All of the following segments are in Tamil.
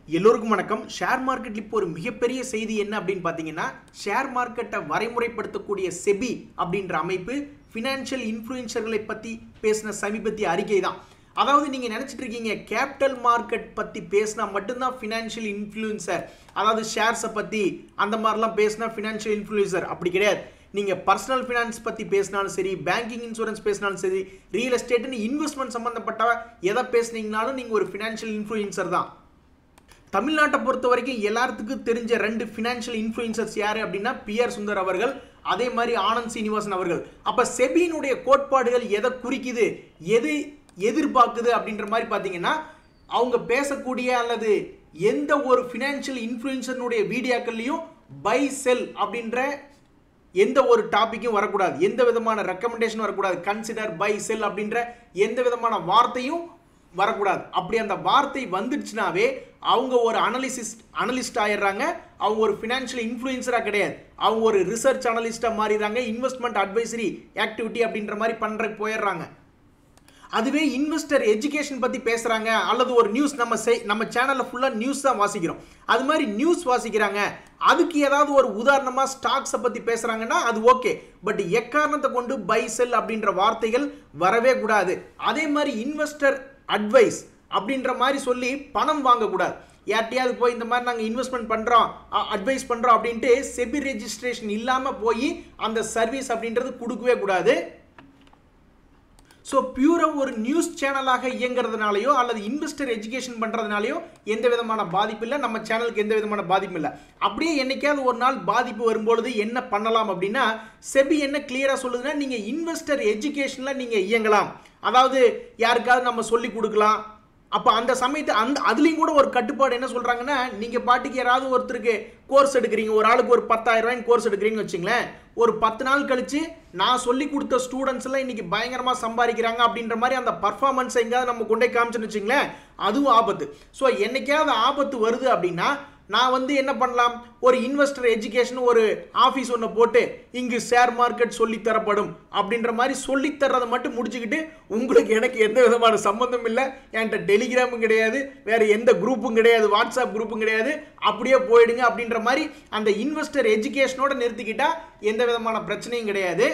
எல்லோருக்கும் வணக்கம் ஷேர் மார்க்கெட்ல இப்போ ஒரு மிகப்பெரிய செய்தி என்ன அப்படின்னு பார்த்தீங்கன்னா ஷேர் மார்க்கெட்டை வரைமுறைப்படுத்தக்கூடிய செபி அப்படின்ற அமைப்பு ஃபினான்ஷியல் இன்ஃப்ளூயன்சர்களை பற்றி பேசின சமீபத்திய அறிக்கை தான் அதாவது நீங்கள் நினச்சிட்டு இருக்கீங்க கேபிட்டல் மார்க்கெட் பற்றி பேசினா மட்டும்தான் ஃபினான்ஷியல் இன்ஃப்ளூயன்சர் அதாவது ஷேர்ஸை பற்றி அந்த மாதிரிலாம் பேசினா ஃபினான்ஷியல் இன்ஃப்ளூயன்சர் அப்படி கிடையாது நீங்கள் பர்சனல் ஃபினான்ஸ் பற்றி பேசினாலும் சரி பேங்கிங் இன்சூரன்ஸ் பேசினாலும் சரி ரியல் எஸ்டேட்னு இன்வெஸ்ட்மெண்ட் சம்மந்தப்பட்ட எதை பேசுனீங்கனாலும் நீங்கள் ஒரு ஃபினான்ஷியல் இன்ஃப்ளூயன்சர் தான் தமிழ்நாட்டை பொறுத்த வரைக்கும் எல்லாத்துக்கும் தெரிஞ்ச ரெண்டு ஃபினான்ஷியல் இன்ஃப்ளூயன்சர்ஸ் யாரு அப்படின்னா பிஆர் சுந்தர் அவர்கள் அதே மாதிரி ஆனந்த் சீனிவாசன் அவர்கள் அப்ப செபியினுடைய கோட்பாடுகள் எதை குறிக்குது எது எதிர்பார்க்குது அப்படின்ற மாதிரி பார்த்தீங்கன்னா அவங்க பேசக்கூடிய அல்லது எந்த ஒரு ஃபினான்ஷியல் இன்ஃப்ளூயன்சனுடைய வீடியோக்கள்லையும் பை செல் அப்படின்ற எந்த ஒரு டாப்பிக்கும் வரக்கூடாது எந்த விதமான ரெக்கமெண்டேஷன் வரக்கூடாது கன்சிடர் பை செல் அப்படின்ற எந்த விதமான வார்த்தையும் வரக்கூடாது அப்படி அந்த வார்த்தை வந்துடுச்சுனாவே அவங்க ஒரு அனலிசிஸ்ட் அனலிஸ்ட் ஆயிடுறாங்க அவங்க ஒரு ஃபினான்ஷியல் இன்ஃப்ளூயன்சராக கிடையாது அவங்க ஒரு ரிசர்ச் அனலிஸ்டாக மாறிடுறாங்க இன்வெஸ்ட்மெண்ட் அட்வைசரி ஆக்டிவிட்டி அப்படின்ற மாதிரி பண்ணுறதுக்கு போயிடுறாங்க அதுவே இன்வெஸ்டர் எஜுகேஷன் பற்றி பேசுகிறாங்க அல்லது ஒரு நியூஸ் நம்ம செய் நம்ம சேனலில் ஃபுல்லாக நியூஸ் தான் வாசிக்கிறோம் அது மாதிரி நியூஸ் வாசிக்கிறாங்க அதுக்கு ஏதாவது ஒரு உதாரணமாக ஸ்டாக்ஸை பற்றி பேசுகிறாங்கன்னா அது ஓகே பட் எக்காரணத்தை கொண்டு பை செல் அப்படின்ற வார்த்தைகள் வரவே கூடாது அதே மாதிரி இன்வெஸ்டர் அட்வைஸ் அப்படின்ற மாதிரி சொல்லி பணம் வாங்கக்கூடாது யார்ட்டையாவது போய் இந்த மாதிரி நாங்கள் இன்வெஸ்ட்மெண்ட் பண்ணுறோம் அட்வைஸ் பண்ணுறோம் அப்படின்ட்டு செபி ரெஜிஸ்ட்ரேஷன் இல்லாமல் போய் அந்த சர்வீஸ் அப்படின்றது கொடுக்கவே கூடாது ஸோ பியூராக ஒரு நியூஸ் சேனலாக இயங்குறதுனாலையோ அல்லது இன்வெஸ்டர் எஜுகேஷன் பண்ணுறதுனாலையோ எந்த விதமான பாதிப்பு இல்லை நம்ம சேனலுக்கு எந்த விதமான பாதிப்பும் இல்லை அப்படியே என்னைக்காவது ஒரு நாள் பாதிப்பு வரும்பொழுது என்ன பண்ணலாம் அப்படின்னா செபி என்ன கிளியராக சொல்லுதுன்னா நீங்கள் இன்வெஸ்டர் எஜுகேஷனில் நீங்கள் இயங்கலாம் அதாவது யாருக்காவது நம்ம சொல்லி கொடுக்கலாம் அப்போ அந்த சமயத்தை அந்த அதுலேயும் கூட ஒரு கட்டுப்பாடு என்ன சொல்கிறாங்கன்னா நீங்கள் பாட்டுக்கு யாராவது ஒருத்தருக்கு கோர்ஸ் எடுக்கிறீங்க ஒரு ஆளுக்கு ஒரு பத்தாயிரம் ரூபாய்க்கு கோர்ஸ் எடுக்கிறீங்கன்னு வச்சுங்களேன் ஒரு பத்து நாள் கழிச்சு நான் சொல்லி கொடுத்த ஸ்டூடெண்ட்ஸ் எல்லாம் இன்னைக்கு பயங்கரமாக சம்பாதிக்கிறாங்க அப்படின்ற மாதிரி அந்த பர்ஃபார்மன்ஸை எங்கேயாவது நம்ம கொண்டே காமிச்சுன்னு வச்சுங்களேன் அதுவும் ஆபத்து ஸோ என்னைக்காவது ஆபத்து வருது அப்படின்னா நான் வந்து என்ன பண்ணலாம் ஒரு இன்வெஸ்டர் எஜுகேஷன் ஒரு ஆஃபீஸ் ஒன்று போட்டு இங்கு ஷேர் மார்க்கெட் சொல்லி தரப்படும் அப்படின்ற மாதிரி சொல்லி தர்றதை மட்டும் முடிச்சுக்கிட்டு உங்களுக்கு எனக்கு எந்த விதமான சம்மந்தம் இல்லை என்கிட்ட டெலிகிராமும் கிடையாது வேற எந்த குரூப்பும் கிடையாது வாட்ஸ்அப் குரூப்பும் கிடையாது அப்படியே போயிடுங்க அப்படின்ற மாதிரி அந்த இன்வெஸ்டர் எஜுகேஷனோட நிறுத்திக்கிட்டா எந்த விதமான பிரச்சனையும் கிடையாது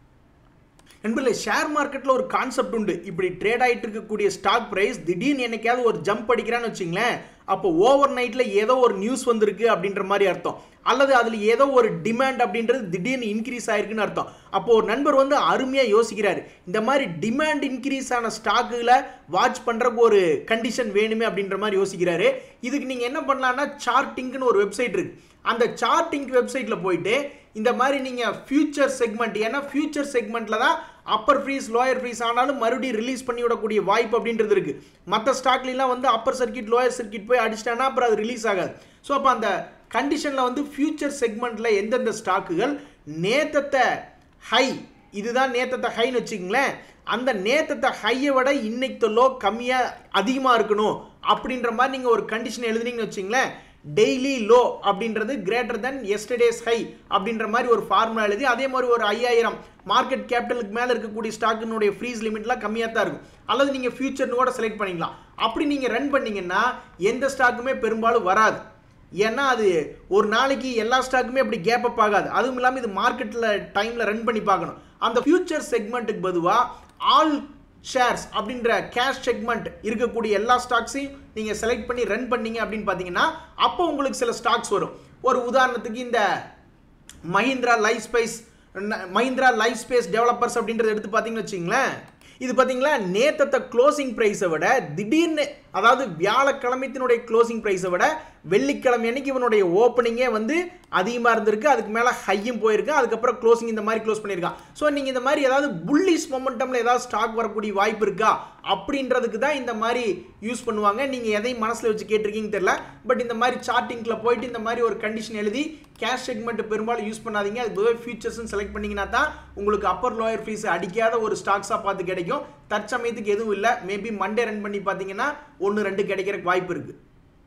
நண்பர்களே ஷேர் மார்க்கெட்டில் ஒரு கான்செப்ட் உண்டு இப்படி ட்ரேட் ஆகிட்டு இருக்கக்கூடிய ஸ்டாக் ப்ரைஸ் திடீர்னு என்னைக்காவது ஒரு ஜம்ப் அடிக்கிறான்னு வச்சிங்களேன் அப்போ ஓவர் நைட்டில் ஏதோ ஒரு நியூஸ் வந்திருக்கு அப்படின்ற மாதிரி அர்த்தம் அல்லது அதில் ஏதோ ஒரு டிமாண்ட் அப்படின்றது திடீர்னு இன்க்ரீஸ் ஆயிருக்குன்னு அர்த்தம் அப்போ ஒரு நண்பர் வந்து அருமையாக யோசிக்கிறாரு இந்த மாதிரி டிமாண்ட் இன்க்ரீஸ் ஆன ஸ்டாக்குகளை வாட்ச் பண்ணுறக்கு ஒரு கண்டிஷன் வேணுமே அப்படின்ற மாதிரி யோசிக்கிறாரு இதுக்கு நீங்கள் என்ன பண்ணலாம்னா சார்ட்டிங்னு ஒரு வெப்சைட் இருக்கு அந்த சார்ட்டிங் வெப்சைட்டில் போயிட்டு இந்த மாதிரி நீங்கள் ஃபியூச்சர் செக்மெண்ட் ஏன்னா ஃபியூச்சர் செக்மெண்ட்டில் தான் அப்பர் ஃப்ரீஸ் லோயர் ஃப்ரீஸ் ஆனாலும் மறுபடியும் ரிலீஸ் பண்ணி விடக்கூடிய வாய்ப்பு அப்படின்றது இருக்குது மற்ற ஸ்டாக்லாம் வந்து அப்பர் சர்க்கிட் லோயர் சர்க்கிட் போய் அடிச்சிட்டானா அப்புறம் அது ரிலீஸ் ஆகாது ஸோ அப்போ அந்த கண்டிஷனில் வந்து ஃபியூச்சர் செக்மெண்ட்டில் எந்தெந்த ஸ்டாக்குகள் நேத்தத்தை ஹை இதுதான் நேத்தத்தை ஹைன்னு வச்சுக்கங்களேன் அந்த நேத்தத்தை ஹையை விட இன்னைக்கு லோ கம்மியாக அதிகமாக இருக்கணும் அப்படின்ற மாதிரி நீங்கள் ஒரு கண்டிஷன் எழுதுனீங்கன்னு வச்சிங்களேன் டெய்லி லோ அப்படின்றது கிரேட்டர் தென் எஸ்டர்டேஸ் ஹை அப்படின்ற மாதிரி ஒரு ஃபார்முலா எழுதி அதே மாதிரி ஒரு ஐயாயிரம் மார்க்கெட் கேபிட்டலுக்கு மேலே இருக்கக்கூடிய ஸ்டாக்கினுடைய ஃப்ரீஸ் லிமிட்லாம் கம்மியாக தான் இருக்கும் அல்லது நீங்கள் ஃபியூச்சர்னு கூட செலக்ட் பண்ணிக்கலாம் அப்படி நீங்கள் ரன் பண்ணீங்கன்னா எந்த ஸ்டாக்குமே பெரும்பாலும் வராது ஏன்னா அது ஒரு நாளைக்கு எல்லா ஸ்டாக்குமே அப்படி கேப் அப் ஆகாது அதுவும் இல்லாமல் இது மார்க்கெட்டில் டைமில் ரன் பண்ணி பார்க்கணும் அந்த ஃபியூச்சர் செக்மெண்ட்டுக்கு பதுவாக ஆல் ஷேர்ஸ் அப்படின்ற கேஷ் செக்மெண்ட் இருக்கக்கூடிய எல்லா ஸ்டாக்ஸையும் நீங்கள் செலக்ட் பண்ணி ரன் பண்ணீங்க அப்படின்னு பார்த்தீங்கன்னா அப்போ உங்களுக்கு சில ஸ்டாக்ஸ் வரும் ஒரு உதாரணத்துக்கு இந்த Mahindra life space Mahindra life space developers அப்படின்றத எடுத்து பார்த்தீங்கன்னு வச்சிங்களேன் இது பார்த்தீங்களா நேத்தத்தை க்ளோசிங் ப்ரைஸை விட திடீர்னு அதாவது வியாழக்கிழமைத்தினுடைய க்ளோசிங் ப்ரைஸை விட வெள்ளிக்கிழமை அன்னைக்கு இவனுடைய ஓப்பனிங்கே வந்து அதிகமாக இருந்திருக்கு அதுக்கு மேலே ஹையும் போயிருக்கு அதுக்கப்புறம் க்ளோசிங் இந்த மாதிரி க்ளோஸ் பண்ணியிருக்கான் ஸோ நீங்கள் இந்த மாதிரி ஏதாவது புல்லிஸ் மொமெண்டமில் ஏதாவது ஸ்டாக் வரக்கூடிய வாய்ப்பு இருக்கா அப்படின்றதுக்கு தான் இந்த மாதிரி யூஸ் பண்ணுவாங்க நீங்கள் எதையும் மனசில் வச்சு கேட்டிருக்கீங்க தெரியல பட் இந்த மாதிரி சார்ட்டிங்கில் போயிட்டு இந்த மாதிரி ஒரு கண்டிஷன் எழுதி கேஷ் செக்மெண்ட் பெரும்பாலும் யூஸ் பண்ணாதீங்க அது பொதுவாக ஃபியூச்சர்ஸ்னு செலக்ட் பண்ணிங்கன்னா தான் உங்களுக்கு அப்பர் லோயர் ஃபீஸ் அடிக்காத ஒரு ஸ்டாக்ஸாக பார்த்து கிடைக்கும் தற்சமயத்துக்கு எதுவும் இல்லை மேபி மண்டே ரன் பண்ணி பார்த்தீங்கன்னா ஒன்று ரெண்டு கிடைக்கிறதுக்கு வாய்ப்பு இருக்குது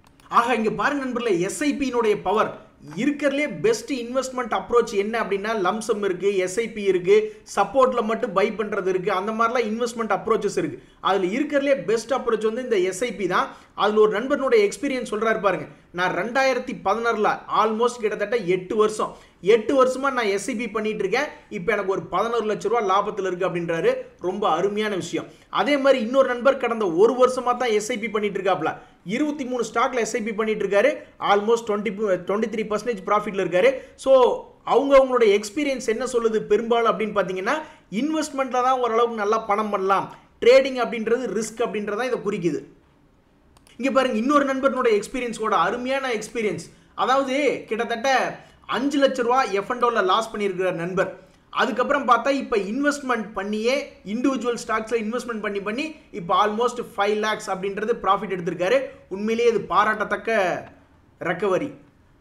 ஆக இங்கே பாருங்க நண்பர்களே எஸ்ஐபியினுடைய பவர் இருக்கிறதுலே பெஸ்ட் இன்வெஸ்ட்மெண்ட் அப்ரோச் என்ன அப்படின்னா லம்சம் இருக்கு எஸ்ஐபி இருக்கு சப்போர்ட்ல மட்டும் பை பண்றது இருக்கு அந்த மாதிரிலாம் இன்வெஸ்ட்மெண்ட் அப்ரோச்சஸ் இருக்கு அதுல இருக்கிறதுலே பெஸ்ட் அப்ரோச் வந்து இந்த எஸ்ஐபி தான் அதில் ஒரு நண்பனுடைய எக்ஸ்பீரியன்ஸ் சொல்கிறாரு பாருங்க நான் ரெண்டாயிரத்தி பதினாறில் ஆல்மோஸ்ட் கிட்டத்தட்ட எட்டு வருஷம் எட்டு வருஷமாக நான் எஸ்ஐபி பண்ணிட்டு இருக்கேன் இப்போ எனக்கு ஒரு பதினோரு லட்ச ரூபா லாபத்தில் இருக்குது அப்படின்றாரு ரொம்ப அருமையான விஷயம் அதே மாதிரி இன்னொரு நண்பர் கடந்த ஒரு வருஷமாக தான் எஸ்ஐபி பண்ணிட்டு இருக்காப்ல இருபத்தி மூணு ஸ்டாக்ல எஸ்ஐபி பண்ணிட்டு இருக்காரு almost twenty twenty three percentage ப்ராஃபிட்ல இருக்காரு ஸோ அவங்க அவங்களுடைய எக்ஸ்பீரியன்ஸ் என்ன சொல்லுது பெரும்பாலும் அப்படின்னு பார்த்தீங்கன்னா இன்வெஸ்ட்மெண்ட்டில் தான் ஓரளவுக்கு நல்லா பணம் பண்ணலாம் ட்ரேடிங் அப்படின்றது ரிஸ்க் அப்படின்றத இதை குறிக்குது இங்கே பாருங்க இன்னொரு நண்பர்களுடைய எக்ஸ்பீரியன்ஸோட அருமையான எக்ஸ்பீரியன்ஸ் அதாவது கிட்டத்தட்ட அஞ்சு லட்ச ரூபா எஃப் லாஸ் பண்ணியிருக்கிற நண்பர் அதுக்கப்புறம் பார்த்தா இப்போ இன்வெஸ்ட்மெண்ட் பண்ணியே இண்டிவிஜுவல் ஸ்டாக்ஸில் இன்வெஸ்ட்மெண்ட் பண்ணி பண்ணி இப்போ ஆல்மோஸ்ட் ஃபைவ் லேக்ஸ் அப்படின்றது ப்ராஃபிட் எடுத்திருக்காரு உண்மையிலேயே இது பாராட்டத்தக்க ரெக்கவரி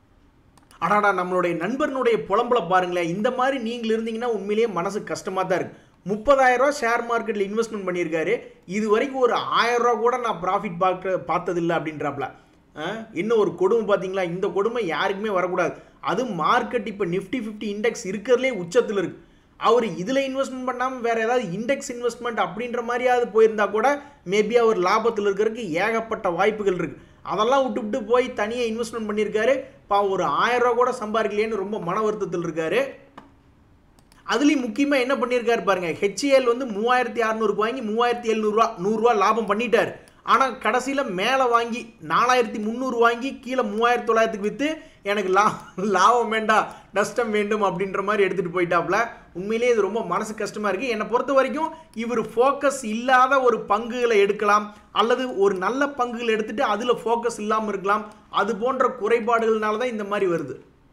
அடாடா நம்மளுடைய நண்பனுடைய புலம்புல பாருங்களேன் இந்த மாதிரி நீங்கள் இருந்தீங்கன்னா உண்மையிலேயே மனசு கஷ்டமாக தான் இருக்கு முப்பதாயிரம் ரூபா ஷேர் மார்க்கெட்டில் இன்வெஸ்ட்மெண்ட் பண்ணியிருக்காரு இது வரைக்கும் ஒரு ஆயிரம் ரூபா கூட நான் ப்ராஃபிட் பார்க்க பார்த்ததில்லை அப்படின்றாப்ல இன்னும் ஒரு கொடுமை பார்த்தீங்களா இந்த கொடுமை யாருக்குமே வரக்கூடாது அது மார்க்கெட் இப்போ நிஃப்டி ஃபிஃப்டி இண்டெக்ஸ் இருக்கிறதுலே உச்சத்தில் இருக்கு அவர் இதில் இன்வெஸ்ட்மெண்ட் பண்ணாமல் வேறு ஏதாவது இண்டெக்ஸ் இன்வெஸ்ட்மெண்ட் அப்படின்ற மாதிரியாவது போயிருந்தா கூட மேபி அவர் லாபத்தில் இருக்கிறதுக்கு ஏகப்பட்ட வாய்ப்புகள் இருக்குது அதெல்லாம் விட்டு விட்டு போய் தனியாக இன்வெஸ்ட்மெண்ட் பண்ணியிருக்காரு பா ஒரு ஆயிரம் ரூபா கூட சம்பாதிக்கலையேன்னு ரொம்ப மன வருத்தத்தில் இருக்காரு அதுலேயும் முக்கியமாக என்ன பண்ணியிருக்காரு பாருங்க ஹெச்ஏஎல் வந்து மூவாயிரத்தி அறநூறுக்கு வாங்கி மூவாயிரத்தி எழுநூறுவா நூறுரூவா லாபம் பண்ணிட்டார் ஆனால் கடைசியில் மேலே வாங்கி நாலாயிரத்தி முந்நூறு வாங்கி கீழே மூவாயிரத்தி தொள்ளாயிரத்துக்கு விற்று எனக்கு லா லாபம் வேண்டாம் நஷ்டம் வேண்டும் அப்படின்ற மாதிரி எடுத்துகிட்டு போயிட்டாப்ல உண்மையிலேயே இது ரொம்ப மனசு கஷ்டமாக இருக்குது என்னை பொறுத்த வரைக்கும் இவர் ஃபோக்கஸ் இல்லாத ஒரு பங்குகளை எடுக்கலாம் அல்லது ஒரு நல்ல பங்குகள் எடுத்துட்டு அதில் ஃபோக்கஸ் இல்லாமல் இருக்கலாம் அது போன்ற குறைபாடுகள்னால தான் இந்த மாதிரி வருது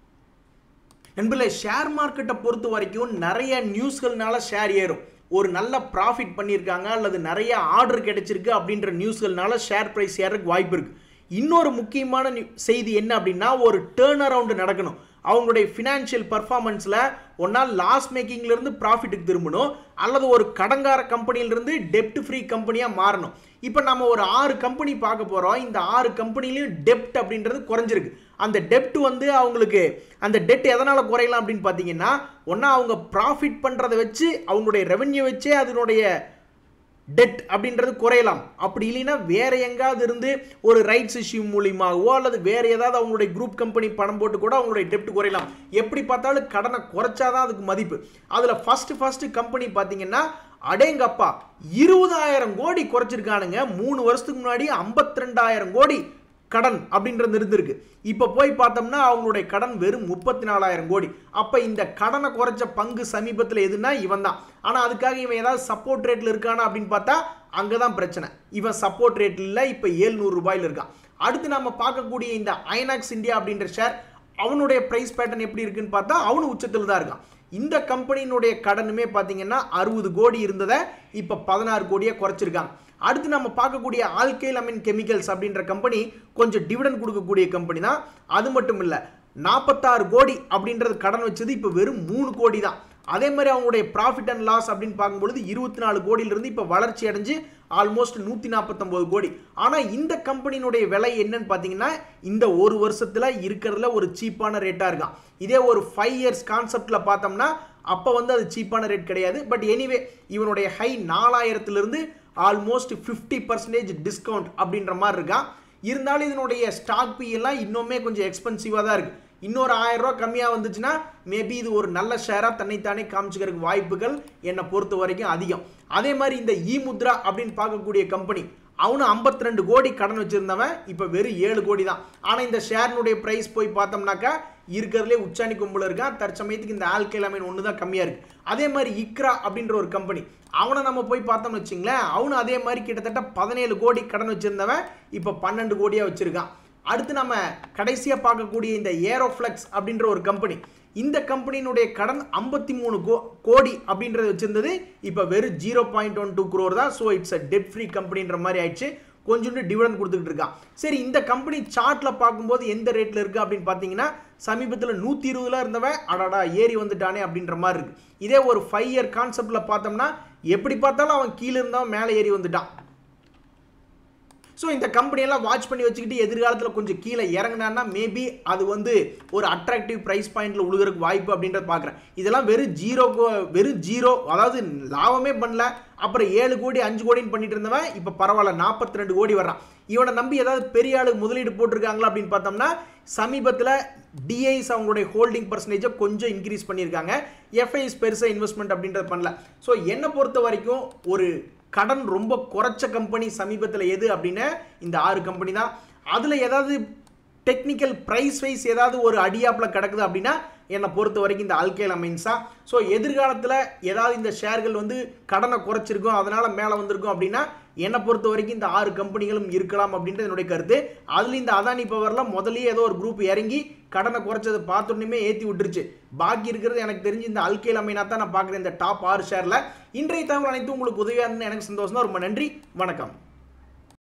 நண்பர்களே ஷேர் மார்க்கெட்டை பொறுத்த வரைக்கும் நிறைய நியூஸ்கள்னால ஷேர் ஏறும் ஒரு நல்ல ப்ராஃபிட் பண்ணியிருக்காங்க அல்லது நிறைய ஆர்டர் கிடைச்சிருக்கு அப்படின்ற நியூஸ்கள்னால ஷேர் ப்ரைஸ் ஏறதுக்கு வாய்ப்பு இருக்குது இன்னொரு முக்கியமான செய்தி என்ன அப்படின்னா ஒரு டேர்ன் அரவுண்டு நடக்கணும் அவங்களுடைய ஃபினான்ஷியல் பர்ஃபார்மன்ஸில் ஒன்றா லாஸ் மேக்கிங்லேருந்து ப்ராஃபிட்டுக்கு திரும்பணும் அல்லது ஒரு கடங்கார கம்பெனியிலிருந்து டெப்ட் ஃப்ரீ கம்பெனியாக மாறணும் இப்போ நம்ம ஒரு ஆறு கம்பெனி பார்க்க போகிறோம் இந்த ஆறு கம்பெனிலையும் டெப்ட் அப்படின்றது குறைஞ்சிருக்கு அந்த டெப்ட் வந்து அவங்களுக்கு அந்த டெட் எதனால் குறையலாம் அப்படின்னு பார்த்தீங்கன்னா ஒன்றா அவங்க ப்ராஃபிட் பண்ணுறதை வச்சு அவங்களுடைய ரெவென்யூ வச்சே அதனுடைய டெட் அப்படின்றது குறையலாம் அப்படி இல்லைன்னா வேற எங்காவது இருந்து ஒரு ரைட்ஸ் இஷ்யூ மூலியமாகவோ அல்லது வேற ஏதாவது அவங்களுடைய குரூப் கம்பெனி பணம் போட்டு கூட அவங்களுடைய டெப்ட் குறையலாம் எப்படி பார்த்தாலும் கடனை குறைச்சாதான் அதுக்கு மதிப்பு அதில் ஃபர்ஸ்ட் ஃபர்ஸ்ட் கம்பெனி பார்த்தீங்கன்னா அடேங்கப்பா இருபதாயிரம் கோடி குறைச்சிருக்கானுங்க மூணு வருஷத்துக்கு முன்னாடி ஐம்பத்தி ரெண்டாயிரம் கோடி கடன் அப்படின்றது இருந்திருக்கு இப்போ போய் பார்த்தோம்னா அவங்களுடைய கடன் வெறும் முப்பத்தி நாலாயிரம் கோடி அப்போ இந்த கடனை குறைச்ச பங்கு சமீபத்தில் எதுனா இவன் தான் ஆனால் அதுக்காக இவன் ஏதாவது சப்போர்ட் ரேட்டில் இருக்கானா அப்படின்னு பார்த்தா அங்கே தான் பிரச்சனை இவன் சப்போர்ட் ரேட்டில் இல்லை இப்போ ஏழ்நூறு ரூபாயில் இருக்கான் அடுத்து நம்ம பார்க்கக்கூடிய இந்த ஐநாக்ஸ் இந்தியா அப்படின்ற ஷேர் அவனுடைய ப்ரைஸ் பேட்டர்ன் எப்படி இருக்குன்னு பார்த்தா அவனு உச்சத்தில் தான் இருக்கான் இந்த கம்பெனியினுடைய கடனுமே பார்த்தீங்கன்னா அறுபது கோடி இருந்ததை இப்போ பதினாறு கோடியை குறைச்சிருக்காங்க அடுத்து நம்ம பார்க்கக்கூடிய ஆல்கைல் அமின் கெமிக்கல்ஸ் அப்படின்ற கம்பெனி கொஞ்சம் டிவிடன் கொடுக்கக்கூடிய கம்பெனி தான் அது மட்டும் இல்லை நாற்பத்தாறு கோடி அப்படின்றது கடன் வச்சது இப்போ வெறும் மூணு கோடி தான் அதே மாதிரி அவங்களுடைய ப்ராஃபிட் அண்ட் லாஸ் அப்படின்னு பார்க்கும்பொழுது இருபத்தி நாலு கோடியிலிருந்து இப்போ வளர்ச்சி அடைஞ்சு ஆல்மோஸ்ட் நூற்றி நாற்பத்தொம்போது கோடி ஆனால் இந்த கம்பெனியினுடைய விலை என்னன்னு பார்த்தீங்கன்னா இந்த ஒரு வருஷத்தில் இருக்கிறதுல ஒரு சீப்பான ரேட்டாக இருக்கான் இதே ஒரு ஃபைவ் இயர்ஸ் கான்செப்டில் பார்த்தோம்னா அப்போ வந்து அது சீப்பான ரேட் கிடையாது பட் எனிவே இவனுடைய ஹை நாலாயிரத்துலேருந்து ஆல்மோஸ்ட் ஃபிஃப்டி பர்சன்டேஜ் டிஸ்கவுண்ட் அப்படின்ற மாதிரி இருக்கான் இருந்தாலும் இதனுடைய ஸ்டாக் பி எல்லாம் இன்னுமே கொஞ்சம் எக்ஸ்பென்சிவாக தான் இருக்குது இன்னொரு ஆயிரம் ரூபா கம்மியாக வந்துச்சுன்னா மேபி இது ஒரு நல்ல ஷேராக தன்னைத்தானே காமிச்சுக்கிறதுக்கு வாய்ப்புகள் என்னை பொறுத்த வரைக்கும் அதிகம் அதே மாதிரி இந்த இ முத்ரா அப்படின்னு பார்க்கக்கூடிய கம்பெனி அவனு ஐம்பத்தி ரெண்டு கோடி கடன் வச்சிருந்தவன் இப்போ வெறும் ஏழு கோடி தான் ஆனால் இந்த ஷேர்னுடைய ப்ரைஸ் போய் பார்த்தோம்னாக்கா இருக்கிறதுலே உச்சாணி கும்பல இருக்கான் தற்சமயத்துக்கு இந்த ஆல்கைலாமின் ஒன்று தான் கம்மியாக இருக்குது அதே மாதிரி இக்ரா அப்படின்ற ஒரு கம்பெனி அவனை நம்ம போய் பார்த்தோம்னு வச்சுங்களேன் அவனும் அதே மாதிரி கிட்டத்தட்ட பதினேழு கோடி கடன் வச்சிருந்தவன் இப்போ பன்னெண்டு கோடியாக வச்சிருக்கான் அடுத்து நம்ம கடைசியாக பார்க்கக்கூடிய இந்த ஏரோஃப்ளெக்ஸ் அப்படின்ற ஒரு கம்பெனி இந்த கம்பெனியினுடைய கடன் ஐம்பத்தி மூணு கோ கோடி அப்படின்றத வச்சிருந்தது இப்போ வெறும் zero point one two crore தான் so it's a debt free கம்பெனின்ற மாதிரி ஆயிடுச்சு கொஞ்சோண்டு டிவிடன் கொடுத்துக்கிட்டு இருக்கான் சரி இந்த கம்பெனி சார்ட்டில் பார்க்கும்போது எந்த ரேட்டில் இருக்குது அப்படின்னு பார்த்தீங்கன்னா சமீபத்தில் நூற்றி இருபதுல இருந்தவன் அடாடா ஏறி வந்துட்டானே அப்படின்ற மாதிரி இருக்கு இதே ஒரு ஃபைவ் இயர் கான்செப்டில் பார்த்தோம்னா எப்படி பார்த்தாலும் அவன் கீழே இருந்தவன் மேலே ஏறி வந்துட்டான் ஸோ இந்த கம்பெனியெல்லாம் வாட்ச் பண்ணி வச்சுக்கிட்டு எதிர்காலத்தில் கொஞ்சம் கீழே இறங்கினான்னா மேபி அது வந்து ஒரு அட்ராக்டிவ் ப்ரைஸ் பாயிண்ட்ல உழுகிறதுக்கு வாய்ப்பு அப்படின்றத பார்க்குறேன் இதெல்லாம் வெறும் ஜீரோக்கு வெறும் ஜீரோ அதாவது லாபமே பண்ணல அப்புறம் ஏழு கோடி அஞ்சு கோடின்னு பண்ணிட்டு இருந்தவன் இப்போ பரவாயில்ல நாற்பத்தி ரெண்டு கோடி வர்றான் இவனை நம்பி ஏதாவது பெரிய ஆளு முதலீடு போட்டிருக்காங்களா அப்படின்னு பார்த்தோம்னா சமீபத்தில் டிஐஸ் அவங்களுடைய ஹோல்டிங் பர்சன்டேஜை கொஞ்சம் இன்க்ரீஸ் பண்ணியிருக்காங்க எஃப்ஐஸ் பெருசாக இன்வெஸ்ட்மெண்ட் அப்படின்றது பண்ணல ஸோ என்னை பொறுத்த வரைக்கும் ஒரு கடன் ரொம்ப குறைச்ச கம்பெனி சமீபத்தில் எது அப்படின்னா இந்த ஆறு கம்பெனி தான் அதில் ஏதாவது டெக்னிக்கல் ப்ரைஸ் வைஸ் ஏதாவது ஒரு அடியாப்பில் கிடக்குது அப்படின்னா என்னை பொறுத்த வரைக்கும் இந்த அல்கைல் அமைன்ஸா ஸோ எதிர்காலத்தில் ஏதாவது இந்த ஷேர்கள் வந்து கடனை குறைச்சிருக்கும் அதனால் மேலே வந்திருக்கும் அப்படின்னா என்னை பொறுத்த வரைக்கும் இந்த ஆறு கம்பெனிகளும் இருக்கலாம் அப்படின்றது என்னுடைய கருத்து அதில் இந்த அதானி பவரில் முதல்லயே ஏதோ ஒரு குரூப் இறங்கி கடனை குறைச்சது பார்த்தோன்னே ஏற்றி விட்டுருச்சு பாக்கி இருக்கிறது எனக்கு தெரிஞ்சு இந்த அல்கைல் அமைனா தான் நான் பார்க்குறேன் இந்த டாப் ஆறு ஷேரில் இன்றைய தகவல் அனைத்தும் உங்களுக்கு உதவியாக இருந்தது எனக்கு சந்தோஷம் தான் ரொம்ப நன்றி வணக்கம்